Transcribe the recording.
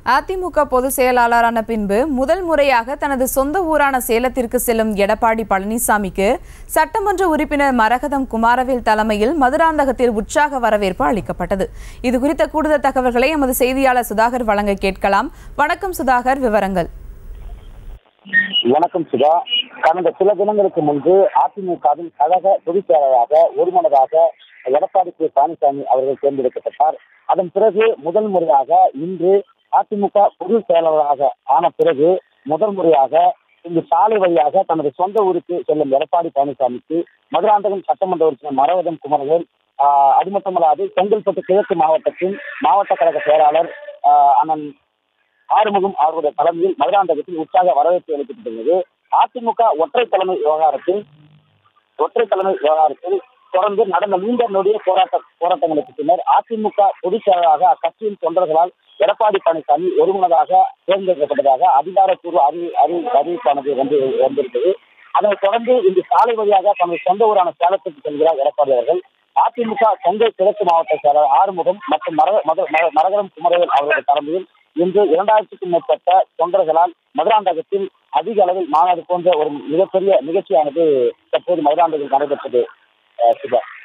அதிமுக பொதுச் செயலாளரான பின்பு முதல் முறையாக தனது சொந்த ஊரான சேலத்திற்கு செல்லும் எடப்பாடி பழனிசாமிக்கு சட்டமன்ற உறுப்பினர் மரகதம் குமாரவேல் தலைமையில் மதுராந்தகத்தில் உற்சாக வரவேற்பு அளிக்கப்பட்டது இது குறித்த கூடுதல் தகவல்களை எமது செய்தியாளர் சுதாகர் வழங்க கேட்கலாம் வணக்கம் சுதாகர் விவரங்கள் வணக்கம் சுதா கடந்த சில தினங்களுக்கு முன்பு அதிமுகவின் கழக பொதுச் செயலாளராக ஒருமனதாக எடப்பாடி கே பழனிசாமி அவர்கள் தேர்ந்தெடுக்கப்பட்டார் அதன் பிறகு முதல் முறையாக இன்று அதிமுக பொதுச் செயலாளராக ஆன பிறகு முதல் முறையாக இங்கு சாலை வழியாக தனது சொந்த ஊருக்கு செல்லும் எடப்பாடி பழனிசாமிக்கு மதுராந்தகம் சட்டமன்ற உறுப்பினர் மரவதம் குமரவேல் ஆஹ், அது மட்டுமல்லாது செங்கல்பட்டு கிழக்கு மாவட்டத்தின் மாவட்ட கழக செயலாளர் ஆஹ், அண்ணன் ஆறுமுகம் அவருடைய தலைமையில் மதுராந்தகத்தில் உற்சாக வரவேற்பு அளிக்கப்பட்டுள்ளது அதிமுக ஒற்றை தலைமை விவகாரத்தில் ஒற்றை தலைமை விவகாரத்தில் தொடர்ந்து நடந்த நீண்ட நொடிய போராட்ட போராட்டங்களுக்கு பின்னர் அதிமுக பொதுச் செயலாளராக அக்கட்சியின் தொண்டர்களால் எடப்பாடி பழனிசாமி ஒருமனதாக தேர்ந்தெடுக்கப்பட்டதாக அதிகாரப்பூர்வ அறிவி அறி அறிவிப்பானது வந்து வந்திருந்தது அதனைத் தொடர்ந்து இன்று சாலை வழியாக தனது சொந்த ஊரான சேலத்துக்கு செல்கிறார் எடப்பாடி அவர்கள் அதிமுக செங்கை கிழக்கு மாவட்ட செயலாளர் ஆறுமுகம் மற்றும் மர மத- மர- மரகரம் குமரவேல் அவர்களுடைய தலைமையில் இன்று இரண்டாயிரத்துக்கும் மேற்பட்ட தொண்டர்களால் மதுராந்தகத்தில் அதிக அளவில் மாநாடு போன்ற ஒரு மிகப்பெரிய நிகழ்ச்சியானது தற்போது மதுராந்தகத்தில் நடைபெற்றது அஹ், சுபா